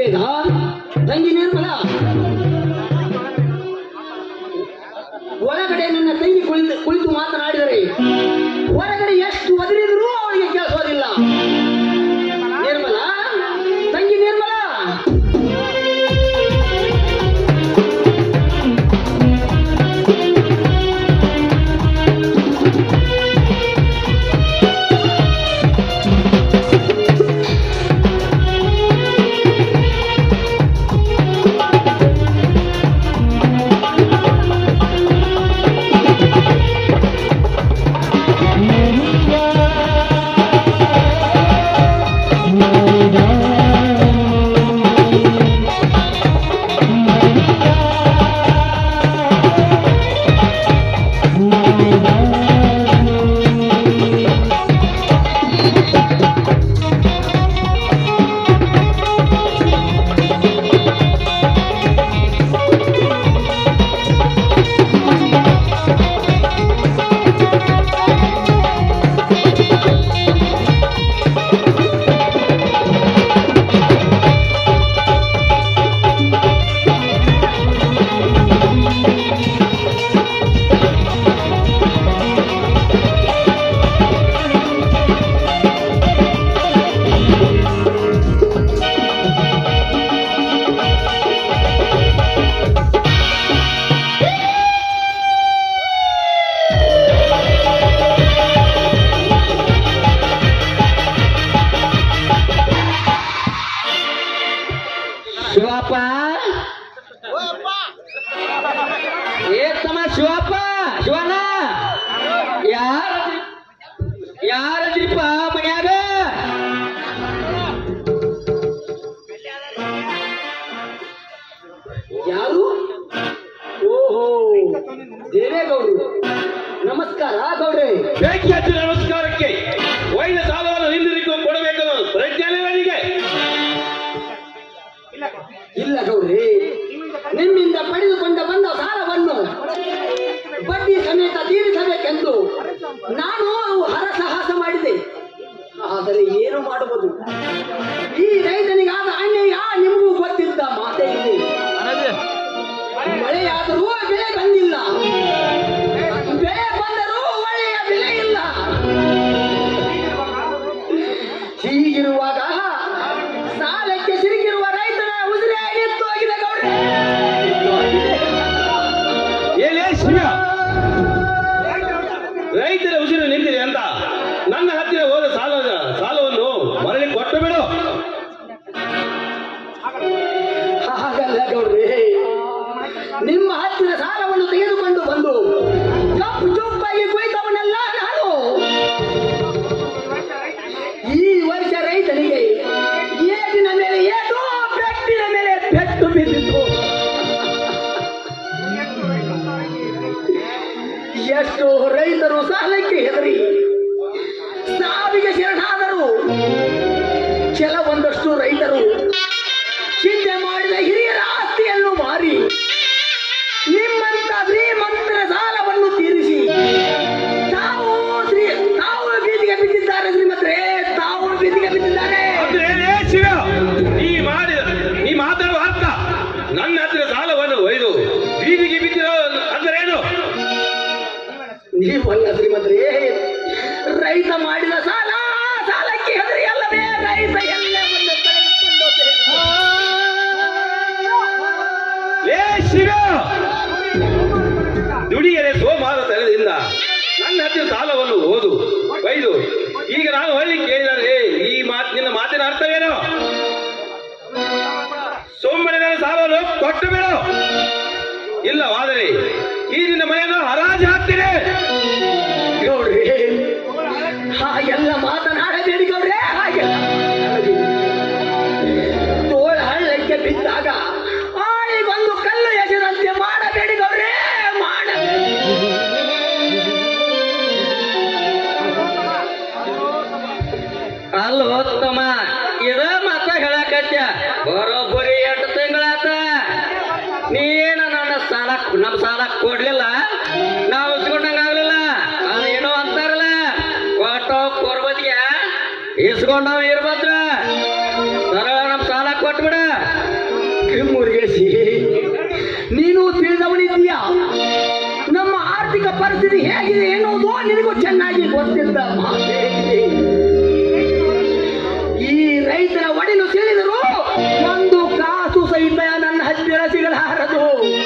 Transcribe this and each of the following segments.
ಬೇಗ ತಂಗಿ ನಿರ್ಮಲ ಒಳಗಡೆ ನನ್ನ ತಂಗಿ ಕುಳಿತು ಕುಳಿತು ಮಾತನಾಡಿದರೆ ಹೊರಗಡೆ ಎಷ್ಟು ಒದರಿದರೂ ಅವಳಿಗೆ ಕೇಳಿಸೋದಿಲ್ಲ ನಿರ್ಮಲ ತಂಗಿ ನಿರ್ಮಲ ಶಿವಪ್ಪ ಏ ತಮ್ಮ ಶಿವಪ್ಪ ಶಿವಣ್ಣ ಯಾರ ಯಾರದ್ರಿಪ್ಪ ಮನ್ಯಾಗ ಯಾರು ಓಹೋ ದೇವೇಗೌಡರು ನಮಸ್ಕಾರ ಗೌಡ್ರೆ ಬೇಕಿ ಹಚ್ಚಿ ನಮಸ್ಕಾರಕ್ಕೆ ವೈದ್ಯ ಸಾಲವನ್ನು ಹಿಂದಿರುಗಿ ಕೊಡಬೇಕನ್ನೋ ಪ್ರಜ್ಞೆ ನನಗೆ ಇಲ್ಲ ಗೌಡ್ರೆ ನಿಮ್ಮಿಂದ ಪಡೆದುಕೊಂಡ ಬಂದ ಸಾಲವನ್ನು ಬಡ್ಡಿ ಸಮೇತ ತೀರಿಸಬೇಕೆಂದು ನಾನು ಹರಸಾಹಸ ಮಾಡಿದೆ ಆದರೆ ಏನು ಮಾಡುವುದು ಈ ರೈತನಿಗಾದ ಅನ್ಯಾಯ ನಿಮಗೂ ಗೊತ್ತಿದ್ದ ಮಾತೇ ಇದೆ ಮಳೆಯಾದರೂ ಬೆಳೆ ಬಂದಿಲ್ಲ ಬೆಳೆ ಬಂದರೂ ಒಳ್ಳೆಯ ಬೆಲೆ ಇಲ್ಲ ಹೀಗಿರುವಾಗ ಸಾಲಕ್ಕೆ ಸಿಲುಕಿರುವ ರೈತನ ಉಸಿರೇ ನಿಂತು ಹೋಗಿದೆ ಗೌಡ್ರೆ ಏನೇ ಶಿವ ರೈತರ ಉಸಿರು ನಿಂತಿದೆ ಅಂತ ನನ್ನ ಹತ್ತಿರ ಹೋದ ಸಾಲದ ಸಾಲವನ್ನು ಮರಳಿ ಕೊಟ್ಟು ಬಿಡು ಹಾಗಲ್ಲ ಗೌಡ್ರೆ ನಿಮ್ಮ ಹತ್ತಿರ ಸಾಲವನ್ನು ತೆಗೆದುಕೊಂಡು ಬಂದು ಕಪ್ಪು ಚುಪ್ಪಾಗಿ ಕುಳಿತವನಲ್ಲ ನಾನು ಈ ವರ್ಷ ರೈತನಿಗೆ ಏಟಿನ ಮೇಲೆ ಏಟು ಪೆಟ್ಟಿನ ಮೇಲೆ ಪೆಟ್ಟು ಬಿದ್ದಿತು ಎಷ್ಟು ರೈತರು ಸಾಲಕ್ಕೆ ಹೆದರಿ ಸಾವಿಗೆ ಶರಣಾದರು ಕೆಲವೊಂದಷ್ಟು ರೈತರು ಚಿಂತೆ ಮಾಡಿದ ಹಿರಿಯರ ಆಸ್ತಿಯನ್ನು ಮಾರಿ ನಿಮ್ಮಂತ ಶ್ರೀಮಂತರ ಸಾಲವನ್ನು ತೀರಿಸಿ ತಾವು ಶ್ರೀ ತಾವು ಬೀದಿಗೆ ಬಿದ್ದಿದ್ದಾರೆ ಶ್ರೀಮಂತರೇ ತಾವು ಬೀದಿಗೆ ಬಿದ್ದಿದ್ದಾರೆ ಅಂದ್ರೆ ಏನೇ ಶಿವ ನೀ ಮಾಡಿದ ನೀ ಮಾತಾಡುವ ಅರ್ಥ ನನ್ನ ಹತ್ತಿರ ಸಾಲವನ್ನು ಒಯ್ದು ಬೀದಿಗೆ ಬಿದ್ದಿರೋ ಅಂದ್ರೆ ಏನು ನೀವಲ್ಲ ಶ್ರೀಮಂತರೇ ರೈತ ಮಾಡಿದ ಸಾಲ ಸಾಲಕ್ಕೆ ಹೆದರಿ ಅಲ್ಲವೇ ರೈತ ಎಲ್ಲವನ್ನು ತೆಗೆದುಕೊಂಡು ಹೋದೆ. ಏ ಶಿವ ದುಡಿಯರೆ ಸೋಮಾರ ತರದಿಂದ ನನ್ನ ಹತ್ತಿರ ಸಾಲವನ್ನು ಓದು ಬೈದು ಈಗ ನಾನು ಹಳ್ಳಿ ಕೇಳಿದರೆ ಈ ಮಾತು ನಿನ್ನ ಮಾತಿನ ಅರ್ಥವೇನು ಸುಮ್ಮನೆ ನನ್ನ ಸಾಲವನ್ನು ಕೊಟ್ಟು ಬಿಡು ಇಲ್ಲವಾದರೆ ಈ ನಿನ್ನ ಮನೆಯನ್ನು ಹರಾಜು ಹಾಕ್ತೀನಿ ಗೌಡ್ರೆ ಹಾಗೆಲ್ಲ ಮಾತನಾಡಬೇಡಿ ಗೌಡ್ರೆ ಹಾಗೆಲ್ಲ ಮಾತನಾಡಬೇಡಿ. ತೋಳ ಹಳ್ಳಕ್ಕೆ ಬಿದ್ದಾಗ ಆಳಿಗೊಂದು ಕಲ್ಲು ಎಸೆದಂತೆ ಮಾಡಬೇಡಿ ಗೌಡ್ರೆ ಮಾಡಬೇಡಿ ಅಲ್ಲ ತಮ್ಮ ಇದ ಮತ ಹೇಳಕತ್ಯ ಬರೋಬ್ಬರಿ ಎಂಟು ತಿಂಗಳಾತ ನೀನ ನನ್ನ ಸಾಲ ನಮ್ಮ ಸಾಲ ಕೊಡ್ಲಿಲ್ಲ ನಾವು ಇಸ್ಕೊಂಡಂಗ ಆಗ್ಲಿಲ್ಲ ಅದೇನೋ ಅಂತಾರಲ್ಲ ಕೊಟ್ಟೋ ಕೊರ್ಬದ್ಗೆ ಇಸ್ಕೊಂಡವ್ ಇರ್ಬದ್ರ ಸರಳ ನಮ್ ಸಾಲ ಕೊಟ್ಬಿಡ ಬಂದಿದ್ದೀಯ ನಮ್ಮ ಆರ್ಥಿಕ ಪರಿಸ್ಥಿತಿ ಹೇಗಿದೆ ಎನ್ನುವುದು ನಿನಗೂ ಚೆನ್ನಾಗಿ ಗೊತ್ತಿದ್ದ ಮಾತೇ ಇದೆ. ಈ ರೈತನ ಒಡಿಲು ತಿಳಿದರು ಒಂದು ಕಾಸು ಸಹಿತ ನನ್ನ ಹತ್ತಿರ ಸಿಗಲಾರದು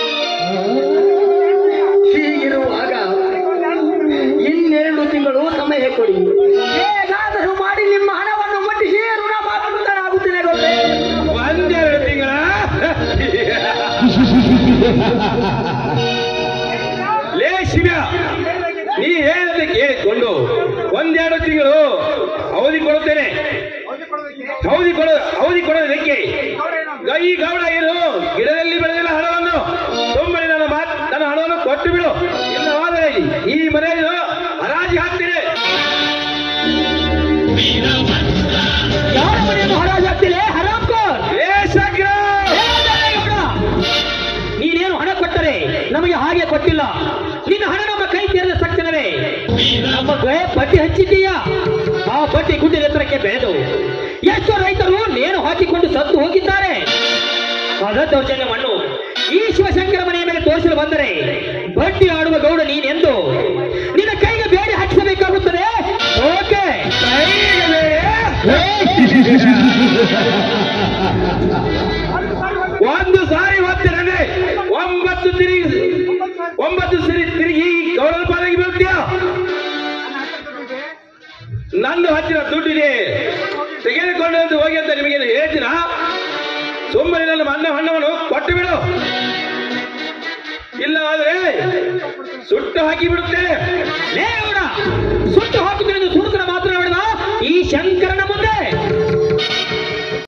ಹೀಗಿರುವಾಗ ಇನ್ನೆರಡು ತಿಂಗಳು ಸಮಯ ಕೊಡಿ ಹೇಗಾದರೂ ಮಾಡಿ ನಿಮ್ಮ ಹಣವನ್ನು ಮುಟ್ಟಿಸಿ ಋಣ ಮಾಡುತ್ತೇನೆ ಗೊತ್ತೇ ಒಂದೆರಡು ತಿಂಗಳ ಲೇ ಶಿವ ನೀ ಹೇಳದೆ ಕೇಳಿಕೊಂಡು ಒಂದೆರಡು ತಿಂಗಳು ಅವಧಿ ಕೊಡುತ್ತೇನೆ ಅವಧಿ ಕೊಡ ಅವಧಿ ಕೊಡೋದಕ್ಕೆ ಈ ಗೌಡ ಏನು ಗಿಡದಲ್ಲಿ ಬೆಳೆದಿಲ್ಲ ಹಣವನ್ನು ಸುಮ್ಮನೆ ನನ್ನ ಮಾತ್ ನನ್ನ ಹಣವನ್ನು ಕೊಟ್ಟು ಬಿಡು ಇಲ್ಲವಾದರೆ ಈ ಮನೆಯನ್ನು ಹರಾಜಿ ಹಾಕ್ತೀನಿ ಯಾರ ಮನೆಯನ್ನು ಹರಾಜಾಗ್ತಿಲ್ಲ ಹರಾಮ್ಕೋರ್ ಏ ಶಂಕರ! ನೀನೇನು ಹಣ ಕೊಟ್ಟರೆ ನಮಗೆ ಹಾಗೆ ಕೊಟ್ಟಿಲ್ಲ ನಿನ್ನ ಹಣ ನಮ್ಮ ಕೈ ಸೇರಿದ ತಕ್ಷಣವೇ ನಮ್ಮ ಗೃಹ ಬಡ್ಡಿ ಹಚ್ಚಿದ್ದೀಯ ಆ ಬಡ್ಡಿ ಗುಡ್ಡಿನ ಎತ್ತರಕ್ಕೆ ಬೆಳೆದು ಎಷ್ಟು ರೈತರು ನೇಣು ಹಾಕಿಕೊಂಡು ಸತ್ತು ಹೋಗಿದ್ದಾರೆ ಅದ ದೌರ್ಜನ್ಯವನ್ನು ಈ ಶಿವಶಂಕರ ಮನೆಯ ಮೇಲೆ ತೋರಿಸಲು ಬಂದರೆ ಬಡ್ಡಿ ಆಡುವ ಗೌಡ ನೀನೆಂದು ನಿನ್ನ ಕೈಗೆ ಬೇರೆ ಹಾಕಿಸಬೇಕಾಗುತ್ತದೆ ಓಕೆ ಕೈಗೆ ಒಂದು ಸಾರಿ ಹೋಗ್ತೇನೆ ಒಂಬತ್ತು ತಿರುಗಿ ಒಂಬತ್ತು ಸರಿ ತಿರುಗಿ ಗೌರವ ಪಾಲಿಗೆ ಬೀಳ್ತೀಯ ನಂದು ಹತ್ತಿರ ದುಡ್ಡಿದೆ ತೆಗೆದುಕೊಂಡು ಅಂತ ಹೋಗಿ ಅಂತ ನಿಮಗೆ ಹೇಳ್ತೀನ ಸುಮ್ಮನೆ ನನ್ನ ಅನ್ನ ಹಣ್ಣವನ್ನು ಕೊಟ್ಟು ಬಿಡು ಇಲ್ಲ ಆದ್ರೆ ಸುಟ್ಟು ಹಾಕಿ ಬಿಡುತ್ತೇನೆ ಲೇವಡ ಸುಟ್ಟು ಹಾಕುತ್ತಿರುವುದು ಸುಡುತ್ತನ ಮಾತ್ರ ಹೊಡೆದ ಈ ಶಂಕರನ